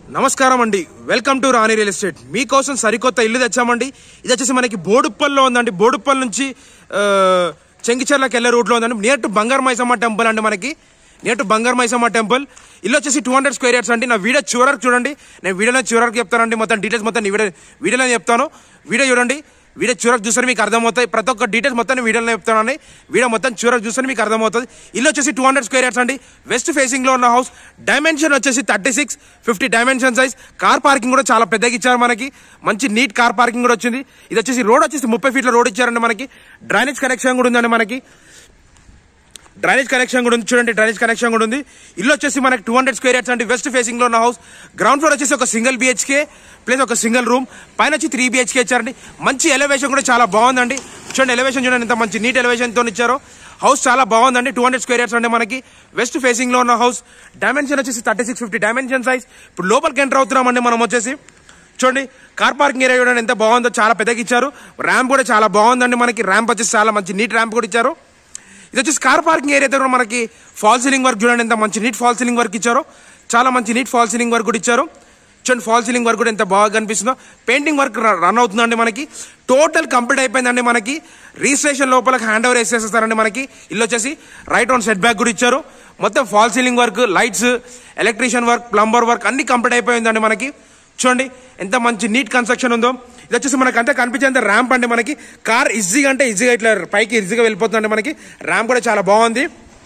నమస్కారం అండి welcome to Rani real estate మీకోసం సరికొత్త ఇల్లు తెచ్చామండి ఇది వచ్చేసి మనకి బోడుప్పల్లో ఉందండి బోడుప్పల్ నుంచి ఆ, చెంగిచెర్లకు వెళ్ళే రూట్లో ఉందండి నియర్ టు బంగారు మైసమ్మ టెంపుల్ అండి మనకి నియర్ టు బంగారు మైసమ్మ టెంపుల్ ఇల్లు వచ్చేసి టూ హండ్రెడ్ స్క్వేర్ యార్డ్స్ అండి నా వీడియో చివరకు చూడండి నేను వీడియోలో చివరకు చెప్తానండి మొత్తం డీటెయిల్స్ మొత్తం ఈ వీడియో వీడియోలో చెప్తాను వీడియో చూడండి వీడియో చివరకు చూస్తే మీకు అర్థమవుతాయి ప్రతి ఒక్క డీటెయిల్స్ మొత్తం వీడియోలో చెప్తానండి వీడియో మొత్తం చివరకు చూస్తే మీకు అర్థమవుతుంది ఇల్లు వచ్చేసి టూ హండ్రెడ్ స్క్వేర్ యార్డ్స్ అండి వెస్ట్ ఫేసింగ్ లో ఉన్న హౌస్ డైమెన్షన్ వచ్చేసి thirty six fifty dimension size car parking కూడా చాలా పెద్దగా ఇచ్చారు మనకి మంచి నీట్ కార్ పార్కింగ్ కూడా వచ్చింది ఇది వచ్చేసి రోడ్ వచ్చేసి ముప్పై ఫీట్ల రోడ్ ఇచ్చారండి మనకి డ్రైనేజ్ కనెక్షన్ కూడా ఉందండి మనకి డ్రైనేజ్ కనెక్షన్ కూడా ఉంది చూడండి డ్రైనేజ్ కనెక్షన్ కూడా ఉంది ఇల్లు వచ్చేసి మనకి టూ హండ్రెడ్ స్క్వేర్ యార్డ్స్ అంటే వెస్ట్ ఫేసింగ్ లో ఉన్న హౌస్ గ్రౌండ్ ఫ్లోర్ వచ్చేసి ఒక సింగిల్ బిహెచ్కే ప్లస్ ఒక సింగిల్ రూమ్ పైన వచ్చి త్రీ బిహెచ్కే ఇచ్చారండి మంచి ఎలివేషన్ కూడా చాలా బాగుందండి చూడండి ఎలివేషన్ చూడండి ఎంత మంచి నీట్ ఎలివేషన్ తో ఇచ్చారో హౌస్ చాలా బాగుందండి టూ హండ్రెడ్ స్క్వేర్ యార్డ్స్ అంటే మనకి వెస్ట్ ఫేసింగ్ లో ఉన్న హౌస్ డైమెన్షన్ వచ్చేసి thirty six fifty dimension size ఇప్పుడు లోపలికి ఎంటర్ అవుతున్నామండి మనం వచ్చేసి చూడండి కార్ పార్కింగ్ ఏరియా చూడండి ఎంత బాగుందో చాలా పెద్దగా ఇచ్చారు ర్యాంప్ కూడా చాలా బాగుందండి మనకి ర్యాంప్ వచ్చేసి చాలా మంచి నీట్ ర్యాంప్ కూడా ఇచ్చారు ఇది వచ్చేసి కార్ పార్కింగ్ ఏరియా దగ్గర మనకి ఫాల్ సీలింగ్ వర్క్ చూడండి ఎంత మంచి నీట్ ఫాల్ సీలింగ్ వర్క్ ఇచ్చారో చాలా మంచి నీట్ ఫాల్ సీలింగ్ వర్క్ కూడా ఇచ్చారు చూడండి ఫాల్ సీలింగ్ వర్క్ కూడా ఎంత బాగా కనిపిస్తుందో పెయింటింగ్ వర్క్ రన్ అవుతుందండి మనకి టోటల్ కంప్లీట్ అయిపోయిందండి మనకి రిజిస్ట్రేషన్ లోపల హ్యాండ్ ఓవర్ వేసేస్తారండి మనకి ఇల్లు వచ్చేసి రైట్ ఆన్ సెట్ బ్యాక్ కూడా ఇచ్చారు మొత్తం fall ceiling work lights electrician work plumber work అన్ని కంప్లీట్ అయిపోయిందండి మనకి చూడండి ఎంత మంచి నీట్ కన్స్ట్రక్షన్ ఉందో ఇది వచ్చేసి మనకు అంతా కనిపించేంత ర్యాంప్ అండి మనకి కార్ ఈజీగా అంటే ఈజీగా ఇట్లా పైకి ఈజీగా వెళ్ళిపోతుందండి మనకి ర్యాంప్ కూడా చాలా బాగుంది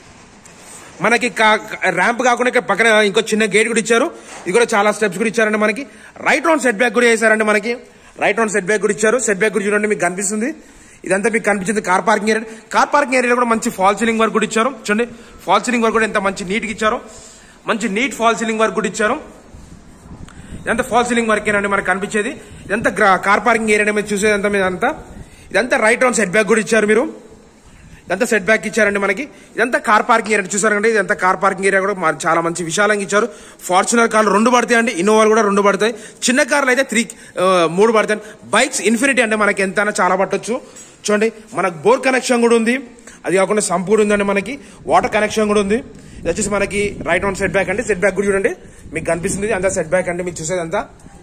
మనకి ర్యాంప్ కాకుండా ఇక్కడ పక్కన ఇంకో చిన్న గేట్ కూడా ఇచ్చారు ఇది కూడా చాలా స్టెప్స్ కూడా ఇచ్చారండి మనకి రైట్ రౌండ్ సెట్ బ్యాక్ కూడా చేశారండి మనకి రైట్ రౌండ్ సెట్ బ్యాక్ కూడా ఇచ్చారు సెట్ బ్యాక్ కూడా చూడండి మీకు కనిపిస్తుంది ఇదంతా మీకు కనిపించింది car parking area car parking ఏరియాలో కూడా మంచి ఫాల్ సీలింగ్ వర్క్ కూడా ఇచ్చారు చూడండి ఫాల్ సీలింగ్ వర్క్ కూడా ఎంత మంచి నీట్గా ఇచ్చారు మంచి నీట్ ఫాల్ సీలింగ్ వర్క్ కూడా ఇచ్చారు ఇదంతా ఫాల్ సీలింగ్ వర్క్ ఏనండి మనకు కనిపించేది ఇదంతా గ్రా- కార్ పార్కింగ్ ఏరియా మీరు చూసేదంతా మీద అంతా ఇదంతా రైట్ రౌండ్ సెట్ బ్యాక్ కూడా ఇచ్చారు మీరు ఇదంతా సెట్ బ్యాక్ ఇచ్చారండి మనకి ఇదంతా కార్ పార్కింగ్ ఏరియా చూసారంటే ఇదంతా కార్ పార్కింగ్ ఏరియా కూడా మా- చాలా మంచి విశాలంగా ఇచ్చారు ఫార్చునర్ కార్లు రెండు పడతాయి అండి ఇన్నోవాలు కూడా రెండు పడతాయి చిన్న కార్లు అయితే త్రీ ఆ, మూడు పడతాయి బైక్స్ ఇన్ఫినిటీ అంటే మనకి ఎంత చాలా పట్టొచ్చు చూడండి మనకు బోర్ కనెక్షన్ కూడా ఉంది అది కాకుండా సంప్ కూడా ఉందండి మనకి వాటర్ కనెక్షన్ కూడా ఉంది ఇది వచ్చేసి మనకి రైట్ రౌండ్ సెట్ బ్యాక్ అండి సెట్ బ్యాక్ కూడా చూడండి మీకు కనిపిస్తుంది అంతా సెట్ బ్యాక్ అండి మీకు చూసేదంతా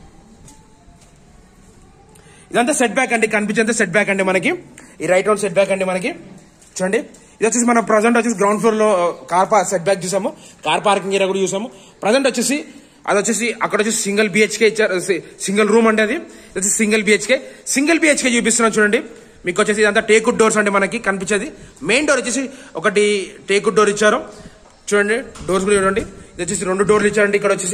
ఇదంతా సెట్ బ్యాక్ అండి కనిపించేంత సెట్ బ్యాక్ అండి మనకి ఈ రైట్ రౌండ్ సెట్ బ్యాక్ అండి మనకి చూడండి ఇది వచ్చేసి మనం ప్రజెంట్ వచ్చేసి గ్రౌండ్ ఫ్లోర్ లో కార్ పార్ సెట్ బ్యాక్ చూసాము కార్ పార్కింగ్ ఏరియా కూడా చూసాము ప్రజెంట్ వచ్చేసి అది వచ్చేసి అక్కడ వచ్చేసి సింగిల్ బిహెచ్కే ఇచ్చారు సింగిల్ రూమ్ అండి అది ఇది వచ్చేసి సింగిల్ బిహెచ్కే సింగిల్ బిహెచ్కే చూపిస్తున్నాం చూడండి మీకు వచ్చేసి ఇదంతా టేకుడ్ డోర్స్ అండి మనకి కనిపించేది మెయిన్ డోర్ వచ్చేసి ఒకటి టేకుడ్ డోర్ ఇచ్చారు చూడండి డోర్స్ కూడా చూడండి ఇది వచ్చేసి రెండు డోర్లు ఇచ్చారండి ఇక్కడ వచ్చేసి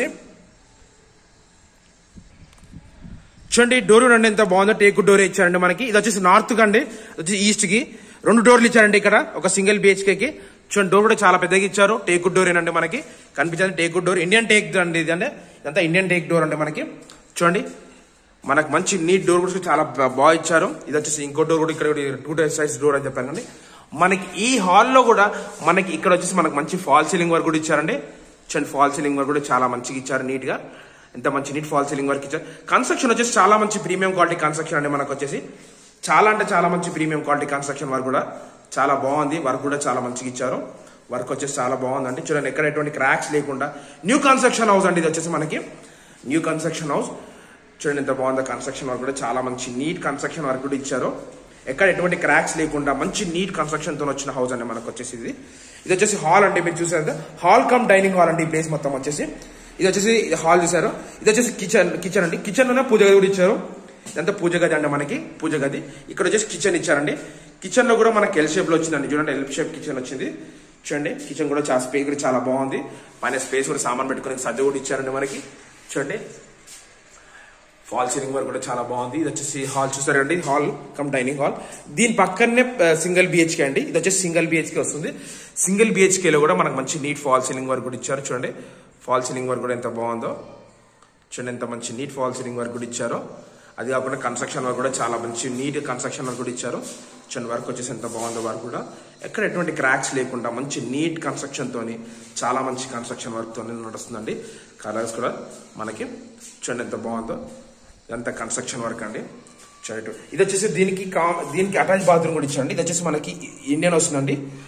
చూడండి డోర్ చూడండి ఎంత బాగుందో టేక్ డోర్ ఇచ్చారండి మనకి ఇది వచ్చేసి నార్త్ కి అండి ఇది వచ్చేసి ఈస్ట్ కి రెండు డోర్లు ఇచ్చారండి ఇక్కడ ఒక సింగిల్ బిహెచ్కే కి చూడండి డోర్ కూడా చాలా పెద్దగా ఇచ్చారు టేక్ డోర్ ఏనండి మనకి కనిపించేది టేక్ డోర్ ఇండియన్ టేక్ అండి ఇది అంటే ఇదంతా ఇండియన్ టేక్ డోర్ అండి మనకి చూడండి మనకు మంచి నీట్ డోర్ కూడా చాలా బా- బాగా ఇచ్చారు ఇది వచ్చేసి ఇంకో డోర్ కూడా ఇక్కడ టూ సైజ్ డోర్ అని చెప్పాను అండి మనకి ఈ హాల్లో కూడా మనకి ఇక్కడ వచ్చేసి మనకు మంచి ఫాల్ సీలింగ్ వర్క్ కూడా ఇచ్చారండి చూడండి ఫాల్ సీలింగ్ వర్క్ కూడా చాలా మంచిగా ఇచ్చారు నీట్ గా ఎంత మంచి నీట్ ఫాల్ సీలింగ్ వర్క్ ఇచ్చారు కన్స్ట్రక్షన్ వచ్చేసి చాలా మంచి ప్రీమియం క్వాలిటీ కన్స్ట్రక్షన్ అండి మనకు వచ్చేసి చాలా అంటే చాలా మంచి ప్రీమియం క్వాలిటీ కన్స్ట్రక్షన్ వర్క్ కూడా చాలా బాగుంది వర్క్ కూడా చాలా మంచిగా ఇచ్చారు వర్క్ వచ్చేసి చాలా బాగుందండి చూడండి ఎక్కడ ఎటువంటి క్రాక్స్ లేకుండా న్యూ కన్స్ట్రక్షన్ హౌస్ అండి ఇది వచ్చేసి మనకి న్యూ కన్స్ట్రక్షన్ హౌస్ చూడండి ఎంత బాగుందో కన్స్ట్రక్షన్ వర్క్ కూడా చాలా మంచి నీట్ కన్స్ట్రక్షన్ వర్క్ కూడా ఇచ్చారు ఎక్కడ ఎటువంటి క్రాక్స్ లేకుండా మంచి నీట్ కన్స్ట్రక్షన్ తో వచ్చిన హౌస్ అండి మనకు వచ్చేసి ఇది ఇది వచ్చేసి హాల్ అంటే మీరు చూసారు హాల్ కమ్ డైనింగ్ హాల్ అండి ఈ ప్లేస్ మొత్తం వచ్చేసి ఇది వచ్చేసి హాల్ చూసారు ఇది వచ్చేసి కిచెన్ కిచెన్ అండి కిచెన్ లోనే పూజ గది కూడా ఇచ్చారు ఇదంతా పూజ గది అండి మనకి పూజ గది ఇక్కడ వచ్చేసి కిచెన్ ఇచ్చారండి కిచెన్ లో కూడా మనకి ఎల్ షేప్ లో వచ్చిందండి చూడండి ఎల్ షేప్ కిచెన్ వచ్చింది చూడండి కిచెన్ కూడా చాలా స్పేస్ కూడా చాలా బాగుంది పైన స్పేస్ కూడా సామాన్ పెట్టుకునే సజ్జ కూడా ఇచ్చారండి మనకి చూడండి ఫాల్ సీలింగ్ వర్క్ కూడా చాలా బాగుంది ఇది వచ్చేసి హాల్ చూసారండి హాల్ కమ్ డైనింగ్ హాల్ దీని పక్కనే సింగిల్ బిహెచ్కే అండి ఇది వచ్చేసి సింగిల్ బిహెచ్కే వస్తుంది సింగిల్ బిహెచ్కే లో కూడా మనకు మంచి నీట్ ఫాల్ సీలింగ్ వర్క్ కూడా ఇచ్చారు చూడండి ఫాల్ సీలింగ్ వర్క్ కూడా ఎంత బాగుందో చూడండి ఎంత మంచి నీట్ ఫాల్ సీలింగ్ వర్క్ కూడా ఇచ్చారో అది కాకుండా కన్స్ట్రక్షన్ వర్క్ కూడా చాలా మంచి నీట్ కన్స్ట్రక్షన్ వర్క్ కూడా ఇచ్చారు చూడండి వర్క్ వచ్చేసి ఎంత బాగుందో వర్క్ కూడా ఎక్కడ ఎటువంటి క్రాక్స్ లేకుండా మంచి నీట్ కన్స్ట్రక్షన్ తోని చాలా మంచి కన్స్ట్రక్షన్ వర్క్ తోని నడుస్తుందండి కలర్స్ కూడా మనకి చూడండి ఎంత బాగుందో ఇదంతా కన్స్ట్రక్షన్ వర్క్ అండి చూడండి ఇది వచ్చేసి దీనికి కా దీనికి అటాచ్ బాత్రూమ్ కూడా ఇచ్చారండి ఇది వచ్చేసి మనకి ఇండియన్ వస్తుందండి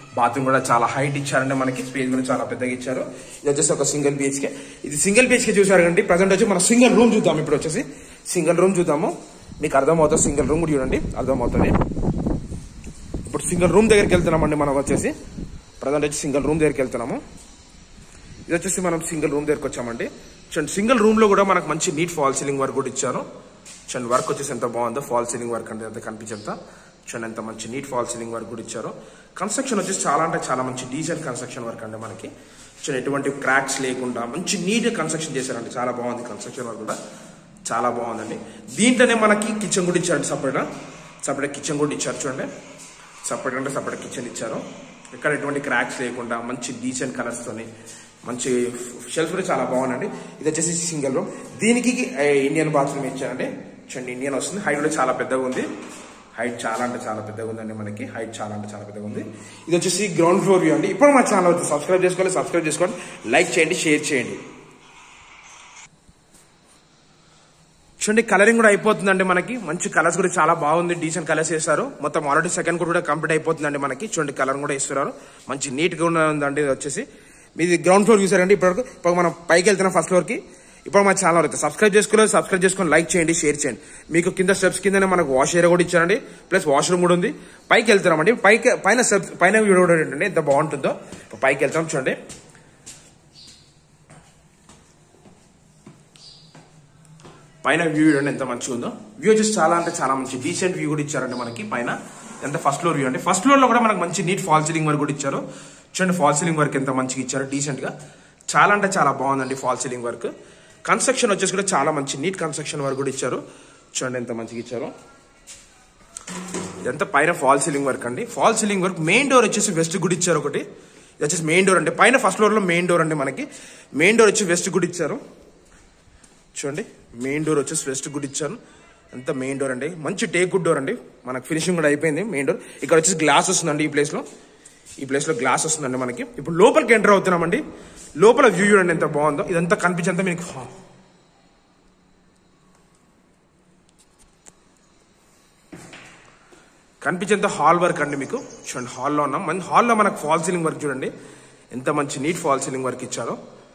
బాత్రూమ్ కూడా చాలా హైట్ ఇచ్చారండి మనకి స్పేస్ కూడా చాలా పెద్దగా ఇచ్చారు ఇది వచ్చేసి ఒక సింగిల్ బిహెచ్కే ఇది సింగిల్ బిహెచ్కే చూసారు కండి ప్రజెంట్ వచ్చి మన సింగిల్ రూమ్ చూద్దాం ఇప్పుడు వచ్చేసి సింగిల్ రూమ్ చూద్దాము మీకు అర్థమవుతుంది సింగిల్ రూమ్ కూడా చూడండి అర్థమవుతుంది ఇప్పుడు సింగిల్ రూమ్ దగ్గరికి వెళ్తున్నామండి మనం వచ్చేసి ప్రజెంట్ వచ్చి సింగిల్ రూమ్ దగ్గరికి వెళ్తున్నాము ఇది వచ్చేసి మనం సింగిల్ రూమ్ దగ్గరికి వచ్చామండి చూడండి సింగిల్ రూమ్ లో కూడా మనకు మంచి నీట్ ఫాల్ సీలింగ్ వర్క్ కూడా ఇచ్చారు చూడండి వర్క్ వచ్చేసి ఎంత బాగుందో ఫాల్ సీలింగ్ వర్క్ అంటే ఎంత కనిపించేంత చూడండి ఎంత మంచి నీట్ ఫాల్ సీలింగ్ వర్క్ కూడా ఇచ్చారు కన్స్ట్రక్షన్ వచ్చేసి చాలా అంటే చాలా మంచి డీసెంట్ కన్స్ట్రక్షన్ వర్క్ అండి మనకి చూడండి ఎటువంటి క్రాక్స్ లేకుండా మంచి నీట్ కన్స్ట్రక్షన్ చేశారండి చాలా బాగుంది కన్స్ట్రక్షన్ వర్క్ కూడా చాలా బాగుందండి దీంట్లోనే మనకి కిచెన్ కూడా ఇచ్చారండి సపరేట్ సపరేట్ కిచెన్ కూడా ఇచ్చారు చూడండి సపరేట్ అంటే సపరేట్ కిచెన్ ఇచ్చారు ఇక్కడ ఎటువంటి క్రాక్స్ లేకుండా మంచి డీసెంట్ కలర్స్ తోని మంచి షెల్ఫ్ కూడా చాలా బాగుందండి ఇది వచ్చేసి సింగిల్ రూమ్ దీనికి ఏ, ఇండియన్ బాత్రూమ్ ఇచ్చారండి చూడండి ఇండియన్ వస్తుంది హైట్ కూడా చాలా పెద్దగా ఉంది హైట్ చాలా అంటే చాలా పెద్దగా ఉందండి మనకి హైట్ చాలా అంటే చాలా పెద్దగా ఉంది ఇది వచ్చేసి గ్రౌండ్ ఫ్లోర్ వ్యూ అండి ఇప్పుడు మా ఛానల్ వచ్చి సబ్స్క్రైబ్ చేసుకోవాలి సబ్స్క్రైబ్ చేసుకోండి లైక్ చేయండి షేర్ చేయండి చూడండి కలరింగ్ కూడా అయిపోతుందండి మనకి మంచి కలర్స్ కూడా చాలా బాగుంది డీసెంట్ కలర్స్ వేస్తారు మొత్తం ఆల్రెడీ సెకండ్ కూడా కంప్లీట్ అయిపోతుందండి మనకి చూడండి కలర్ కూడా ఇస్తున్నారు మంచి నీట్ గా ఉందండి ఇది వచ్చేసి మీది గ్రౌండ్ ఫ్లోర్ చూసారండి ఇప్పటివరకు ఇప్పుడు మనం పైకి వెళ్తున్నాం ఫస్ట్ ఫ్లోర్ కి ఇప్పుడు మా ఛానల్ అయితే సబ్స్క్రైబ్ చేసుకోలేదు సబ్స్క్రైబ్ చేసుకొని లైక్ చేయండి షేర్ చేయండి మీకు కింద స్టెప్స్ కిందనే మనకు వాష్ ఏరియా కూడా ఇచ్చారండి ప్లస్ వాష్రూమ్ కూడా ఉంది పైకి వెళ్తున్నామండి పైకి పైన స్టెప్స్ పైన వీడియో కూడా ఏంటంటే ఎంత బాగుంటుందో ఇప్పుడు పైకి వెళ్తాం చూడండి పైన వ్యూ చూడండి ఎంత మంచిగా ఉందో వ్యూ వచ్చేసి చాలా అంటే చాలా మంచి డీసెంట్ వ్యూ కూడా ఇచ్చారండి మనకి పైన ఎంత ఫస్ట్ ఫ్లోర్ వ్యూ అండి ఫస్ట్ ఫ్లోర్ లో కూడా మనకు మంచి నీట్ ఫాల్ సీలింగ్ వర్క్ కూడా ఇచ్చారు చూడండి ఫాల్ సీలింగ్ వర్క్ ఎంత మంచిగా ఇచ్చారు డీసెంట్ గా చాలా అంటే చాలా బాగుందండి ఫాల్ సీలింగ్ వర్క్ కన్స్ట్రక్షన్ వచ్చేసి కూడా చాలా మంచి నీట్ కన్స్ట్రక్షన్ వర్క్ కూడా ఇచ్చారు చూడండి ఎంత మంచిగా ఇచ్చారు ఇదంతా పైన ఫాల్ సీలింగ్ వర్క్ అండి fall ceiling work main door వచ్చేసి వెస్ట్ గుడి ఇచ్చారు ఒకటి ఇది వచ్చేసి మెయిన్ డోర్ అండి పైన ఫస్ట్ ఫ్లోర్ లో మెయిన్ డోర్ అండి మనకి మెయిన్ డోర్ వచ్చి వెస్ట్ గుడి ఇచ్చారు చూడండి మెయిన్ డోర్ వచ్చేసి వెస్ట్ గుడ్ ఇచ్చాను అంత మెయిన్ డోర్ అండి మంచి టేక్ గుడ్ డోర్ అండి మనకు ఫినిషింగ్ కూడా అయిపోయింది మెయిన్ డోర్ ఇక్కడ వచ్చేసి గ్లాస్ వస్తుందండి ఈ ప్లేస్ లో ఈ ప్లేస్ లో గ్లాస్ వస్తుందండి మనకి ఇప్పుడు లోపలికి ఎంటర్ అవుతున్నామండి లోపల వ్యూ చూడండి ఎంత బాగుందో ఇదంతా కనిపించేంత మీకు కనిపించేంత హాల్ వర్క్ అండి మీకు చూడండి హాల్లో ఉన్నాం మన హాల్లో మనకు ఫాల్ సీలింగ్ వర్క్ చూడండి ఎంత మంచి నీట్ ఫాల్ సీలింగ్ వర్క్ ఇచ్చారో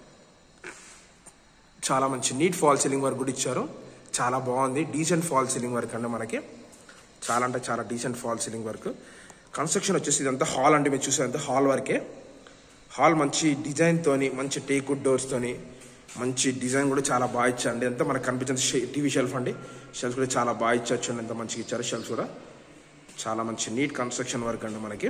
చాలా మంచి నీట్ ఫాల్ సీలింగ్ వర్క్ కూడా ఇచ్చారు చాలా బాగుంది డీసెంట్ ఫాల్ సీలింగ్ వర్క్ అండి మనకి చాలా అంటే చాలా decent fall ceiling work construction వచ్చేసి ఇదంతా హాల్ అంటే మీరు చూసేదంతా హాల్ వర్కే హాల్ మంచి డిజైన్ తోని మంచి టేకుడ్ డోర్స్ తోని మంచి డిజైన్ కూడా చాలా బాగా ఇచ్చారండి ఎంత మనకు కనిపించింది టీవీ షెల్ఫ్ అండి షెల్ఫ్ కూడా చాలా బాగా ఇచ్చారు ఎంత మంచిగా ఇచ్చారు షెల్ఫ్ కూడా చాలా మంచి నీట్ కన్స్ట్రక్షన్ వర్క్ అండి మనకి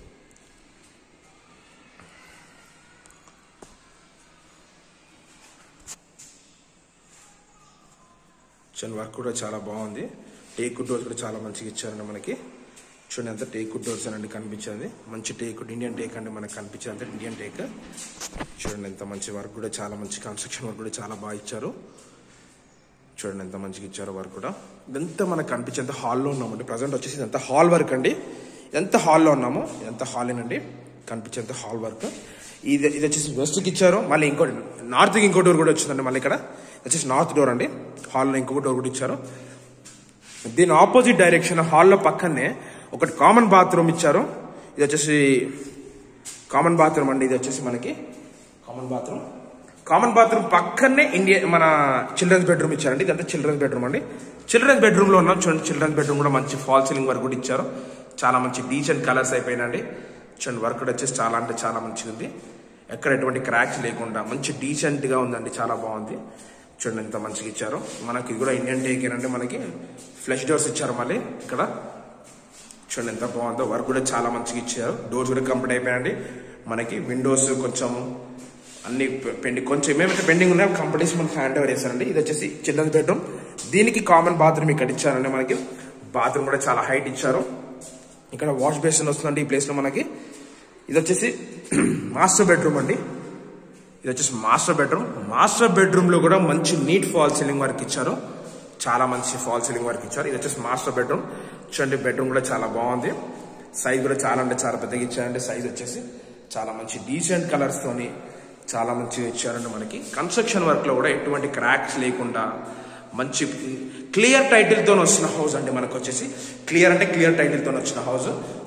చూడండి వర్క్ కూడా చాలా బాగుంది టేక్ డోర్స్ కూడా చాలా మంచిగా ఇచ్చారండి మనకి చూడండి ఎంత టేక్ డోర్స్ అండి కనిపించేది మంచి టేక్ ఇండియన్ టేక్ అండి మనకు కనిపించేది అంతే ఇండియన్ టేక్ చూడండి ఎంత మంచి వర్క్ కూడా చాలా మంచి కన్స్ట్రక్షన్ వర్క్ కూడా చాలా బాగా ఇచ్చారు చూడండి ఎంత మంచిగా ఇచ్చారో వర్క్ కూడా ఇదంతా మనకు కనిపించేంత హాల్లో ఉన్నామండి ప్రజెంట్ వచ్చేసి ఇదంతా హాల్ వర్క్ అండి ఎంత హాల్లో ఉన్నామో ఎంత హాలేనండి కనిపించేంత హాల్ వర్క్ ఇది ఇది వచ్చేసి వెస్ట్కి ఇచ్చారు మళ్ళీ ఇంకోటి నార్త్కి ఇంకో డోర్ కూడా వచ్చిందండి మళ్ళీ ఇక్కడ ఇది వచ్చేసి నార్త్ డోర్ అండి హాల్లో ఇంకొక డోర్ కూడా ఇచ్చారు దీని ఆపోజిట్ డైరెక్షన్ హాల్లో పక్కనే ఒకటి కామన్ బాత్రూమ్ ఇచ్చారు ఇది వచ్చేసి కామన్ బాత్రూమ్ అండి ఇది వచ్చేసి మనకి కామన్ బాత్రూమ్ కామన్ బాత్రూమ్ పక్కనే ఇండియా మన చిల్డ్రన్స్ బెడ్రూమ్ ఇచ్చారండి ఇదంతా చిల్డ్రన్స్ బెడ్రూమ్ అండి చిల్డ్రన్స్ బెడ్రూమ్ లో ఉన్నాం చూడండి చిల్డ్రన్స్ బెడ్రూమ్ కూడా మంచి ఫాల్ సీలింగ్ వర్క్ కూడా ఇచ్చారు చాలా మంచి డీసెంట్ కలర్స్ అయిపోయినండి చూడండి వర్క్ కూడా వచ్చేసి చాలా అంటే చాలా మంచిగా ఉంది ఎక్కడ ఎటువంటి క్రాక్స్ లేకుండా మంచి డీసెంట్ గా ఉందండి చాలా బాగుంది చూడండి ఎంత మంచిగా ఇచ్చారు మనకి ఇది కూడా ఇండియన్ టేక్ అంటే మనకి ఫ్లెష్ డోర్స్ ఇచ్చారు మళ్ళీ ఇక్కడ చూడండి ఎంత బాగుందో వర్క్ కూడా చాలా మంచిగా ఇచ్చారు డోర్స్ కూడా కంప్లీట్ అయిపోయాయండి మనకి విండోస్ కొంచెం అన్ని పెండింగ్ కొంచెం ఏమేమైతే పెండింగ్ ఉన్నాయో కంపెనీస్ మనకి హ్యాండ్ ఓవర్ చేశారండి ఇది వచ్చేసి చిల్డ్రన్స్ బెడ్రూమ్ దీనికి కామన్ బాత్రూమ్ ఇక్కడ ఇచ్చారండి మనకి బాత్రూమ్ కూడా చాలా హైట్ ఇచ్చారు ఇక్కడ వాష్ బేసిన్ వస్తుందండి ఈ ప్లేస్ లో మనకి ఇది వచ్చేసి మాస్టర్ బెడ్రూమ్ అండి ఇది వచ్చేసి మాస్టర్ బెడ్రూమ్ మాస్టర్ బెడ్రూమ్ లో కూడా మంచి నీట్ ఫాల్ సీలింగ్ వర్క్ ఇచ్చారు చాలా మంచి ఫాల్ సీలింగ్ వర్క్ ఇచ్చారు ఇది వచ్చేసి మాస్టర్ బెడ్రూమ్ చూడండి బెడ్రూమ్ కూడా చాలా బాగుంది సైజ్ కూడా చాలా అంటే చాలా పెద్దగా ఇచ్చారండి సైజ్ వచ్చేసి చాలా మంచి డీసెంట్ కలర్స్ తోని చాలా మంచిగా ఇచ్చారండి మనకి కన్స్ట్రక్షన్ వర్క్ లో కూడా ఎటువంటి క్రాక్స్ లేకుండా మంచి క్లియర్ టైటిల్ తో వచ్చిన హౌస్ అండి మనకు వచ్చేసి క్లియర్ అంటే క్లియర్ టైటిల్ తో వచ్చిన హౌస్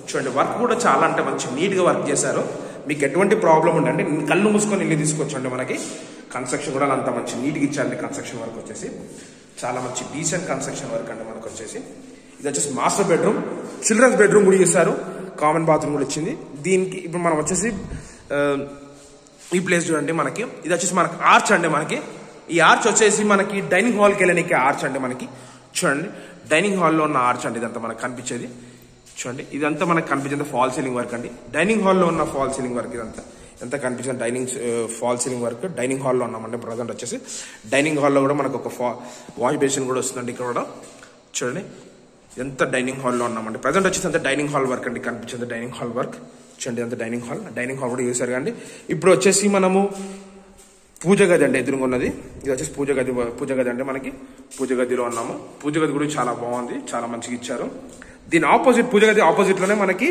చూడండి వర్క్ కూడా చాలా అంటే మంచి నీట్గా వర్క్ చేశారు మీకు ఎటువంటి ప్రాబ్లం ఉండండి కళ్ళు మూసుకొని ఇల్లు తీసుకొచ్చండి మనకి కన్స్ట్రక్షన్ కూడా అంత మంచి నీట్గా ఇచ్చారండి కన్స్ట్రక్షన్ వర్క్ వచ్చేసి చాలా మంచి డీసెంట్ కన్స్ట్రక్షన్ వర్క్ అండి మనకు వచ్చేసి ఇది వచ్చేసి మాస్టర్ బెడ్రూమ్ చిల్డ్రన్స్ బెడ్రూమ్ కూడా చేశారు కామన్ బాత్రూమ్ కూడా వచ్చింది దీనికి ఇప్పుడు మనం వచ్చేసి ఆ, ఈ ప్లేస్ చూడండి మనకి ఇది వచ్చేసి మనకి ఆర్చ్ అండి మనకి ఈ ఆర్చ్ వచ్చేసి మనకి డైనింగ్ హాల్కి వెళ్ళడానికి ఆర్చ్ అండి మనకి చూడండి డైనింగ్ హాల్లో ఉన్న ఆర్చ్ అండి ఇదంతా మనకు కనిపించేది చూడండి ఇదంతా మనకు కనిపించేది ఫాల్ సీలింగ్ వర్క్ అండి డైనింగ్ హాల్లో ఉన్న ఫాల్ సీలింగ్ వర్క్ ఇదంతా ఎంత కనిపించింది dining fall ceiling work dining హాల్లో ఉన్నామండి ప్రజెంట్ వచ్చేసి డైనింగ్ హాల్లో కూడా మనకు ఒక ఫా వాష్ బేసిన్ కూడా వస్తుందండి ఇక్కడ కూడా చూడండి ఎంత డైనింగ్ హాల్లో ఉన్నామండి ప్రజెంట్ వచ్చేసి అంత డైనింగ్ హాల్ వర్క్ అండి కనిపించింది డైనింగ్ హాల్ వర్క్ చూడండి అంత డైనింగ్ హాల్ డైనింగ్ హాల్ కూడా చూసారు కండి ఇప్పుడు వచ్చేసి మనము పూజ గది అండి ఎదురుగా ఉన్నది ఇది వచ్చేసి పూజ గది పూజ గది అంటే మనకి పూజ గదిలో ఉన్నాము పూజ గది కూడా చాలా బాగుంది చాలా మంచిగా ఇచ్చారు దీని ఆపోజిట్ పూజ గది ఆపోజిట్ లోనే మనకి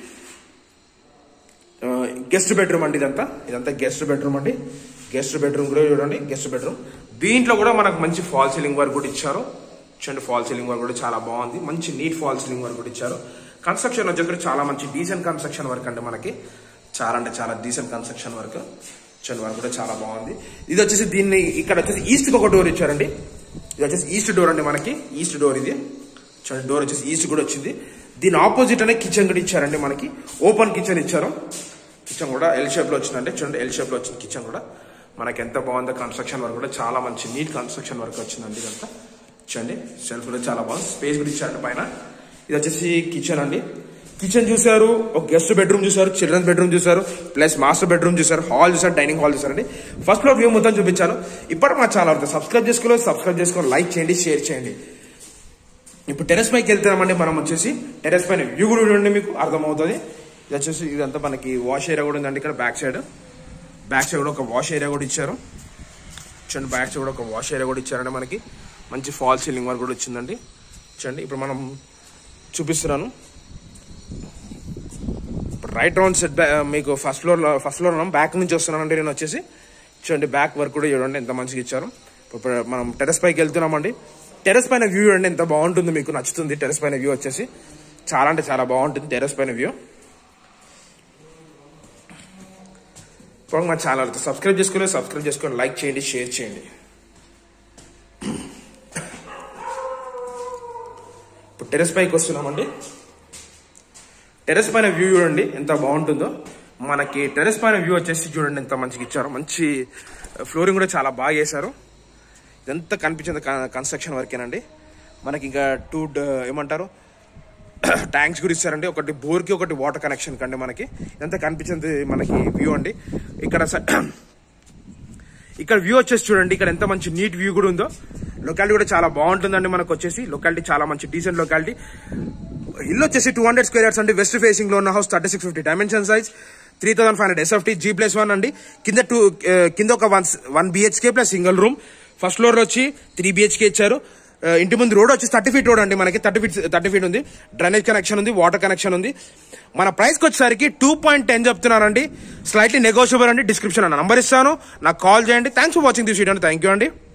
గెస్ట్ బెడ్రూమ్ అండి ఇదంతా ఇదంతా గెస్ట్ బెడ్రూమ్ అండి గెస్ట్ బెడ్రూమ్ కూడా చూడండి గెస్ట్ బెడ్రూమ్ దీంట్లో కూడా మనకు మంచి ఫాల్ సీలింగ్ వర్క్ కూడా ఇచ్చారు చూడండి ఫాల్ సీలింగ్ వర్క్ కూడా చాలా బాగుంది మంచి నీట్ ఫాల్ సీలింగ్ వర్క్ కూడా ఇచ్చారు కన్స్ట్రక్షన్ వచ్చి కూడా చాలా మంచి డీసెంట్ కన్స్ట్రక్షన్ వర్క్ అండి మనకి చాలా అంటే చాలా డీసెంట్ కన్స్ట్రక్షన్ వర్క్ చూడండి వర్క్ కూడా చాలా బాగుంది ఇది వచ్చేసి దీన్ని ఇక్కడ వచ్చేసి ఈస్ట్ కి ఒక డోర్ ఇచ్చారండి ఇది వచ్చేసి ఈస్ట్ డోర్ అండి మనకి ఈస్ట్ డోర్ ఇది చూడండి డోర్ వచ్చేసి ఈస్ట్ కూడా వచ్చింది దీని ఆపోజిట్ అనే కిచెన్ కూడా ఇచ్చారండి మనకి ఓపెన్ కిచెన్ ఇచ్చారు కిచెన్ కూడా ఎల్ షేప్ లో వచ్చిందండి చూడండి ఎల్ షేప్ లో వచ్చింది కిచెన్ కూడా మనకి ఎంత బాగుందో కన్స్ట్రక్షన్ వర్క్ కూడా చాలా మంచి నీట్ కన్స్ట్రక్షన్ వర్క్ వచ్చిందండి ఇదంతా చూడండి షెల్ఫ్ కూడా చాలా బాగుంది స్పేస్ కూడా ఇచ్చారండి పైన ఇది వచ్చేసి కిచెన్ అండి కిచెన్ చూసారు ఒక గెస్ట్ బెడ్రూమ్ చూసారు చిల్డ్రన్స్ బెడ్రూమ్ చూసారు ప్లస్ మాస్టర్ బెడ్రూమ్ చూసారు హాల్ చూసారు డైనింగ్ హాల్ చూసారండి ఫస్ట్ ఫ్లోర్ వ్యూ మొత్తం చూపించాను ఇప్పటి మా ఛానల్ సబ్స్క్రైబ్ చేసుకోలేదు సబ్స్క్రైబ్ చేసుకొని లైక్ చేయండి షేర్ చేయండి ఇప్పుడు టెరెస్ పైకి వెళ్తున్నామండి మనం వచ్చేసి టెరెస్ పైన వ్యూ కూడా చూడండి మీకు అర్థమవుతుంది ఇది వచ్చేసి ఇదంతా మనకి వాష్ ఏరియా కూడా ఉందండి ఇక్కడ బ్యాక్ సైడ్ బ్యాక్ సైడ్ కూడా ఒక వాష్ ఏరియా కూడా ఇచ్చారు చూడండి బ్యాక్ సైడ్ కూడా ఒక వాష్ ఏరియా కూడా ఇచ్చారండి మనకి మంచి ఫాల్ సీలింగ్ వర్క్ కూడా వచ్చిందండి చూడండి ఇప్పుడు మనం చూపిస్తున్నాను రైట్ రౌండ్ సెట్ మీకు ఫస్ట్ ఫ్లోర్ ఫస్ట్ ఫ్లోర్ ఉన్నాం బ్యాక్ నుంచి వస్తున్నానండి నేను వచ్చేసి చూడండి బ్యాక్ వర్క్ కూడా చూడండి ఎంత మంచిగా ఇచ్చారు ఇప్పుడు మనం టెరెస్ పైకి వెళ్తున్నామండి టెరెస్ పైన వ్యూ చూడండి ఎంత బాగుంటుంది మీకు నచ్చుతుంది టెరెస్ పైన వ్యూ వచ్చేసి చాలా అంటే చాలా బాగుంటుంది టెరెస్ పైన వ్యూ ఇప్పుడు మా ఛానల్ సబ్స్క్రైబ్ చేసుకోలేదు సబ్స్క్రైబ్ చేసుకొని లైక్ చేయండి షేర్ చేయండి ఇప్పుడు టెరెస్ పైకి వస్తున్నామండి టెరెస్ పైన వ్యూ చూడండి ఎంత బాగుంటుందో మనకి టెరెస్ పైన వ్యూ వచ్చేసి చూడండి ఎంత మంచిగా ఇచ్చారు మంచి ఫ్లోరింగ్ కూడా చాలా బాగా చేశారు ఇదంతా కనిపించింది కన్స్ట్రక్షన్ వర్కేనండి మనకి ఇంకా టూ ఏమంటారు ట్యాంక్స్ కూడా ఇచ్చారండి ఒకటి బోర్కి ఒకటి వాటర్ కనెక్షన్ కండి మనకి ఇదంతా కనిపించింది మనకి వ్యూ అండి ఇక్కడ స- ఇక్కడ వ్యూ వచ్చేసి చూడండి ఇక్కడ ఎంత మంచి నీట్ వ్యూ కూడా ఉందో లొకాలిటీ కూడా చాలా బాగుంటుందండి మనకు వచ్చేసి లొకాలిటీ చాలా మంచి డీసెంట్ లొకాలిటీ ఇల్లు వచ్చేసి టూ హండ్రెడ్ స్క్వేర్ యార్డ్స్ అండి వెస్ట్ ఫేసింగ్ లో ఉన్న house thirty six fifty dimension size three thousand five hundred SFT G plus one అండి కింద టూ కింద ఒక one one BHK plus single room first floor వచ్చి త్రీ బిహెచ్కే ఇచ్చారు ఆ, ఇంటి ముందు రోడ్ వచ్చి థర్టీ ఫీట్ రోడ్ అండి మనకి థర్టీ ఫీట్ థర్టీ ఫీట్ ఉంది డ్రైనేజ్ కనెక్షన్ ఉంది వాటర్ కనెక్షన్ ఉంది మన ప్రైస్కి వచ్చేసరికి టూ పాయింట్ టెన్ చెప్తున్నానండి స్లైట్లీ నెగోషియబుల్ అండి డిస్క్రిప్షన్ అన్న నంబర్ ఇస్తాను నాకు కాల్ చేయండి thanks for watching this video thank you అండి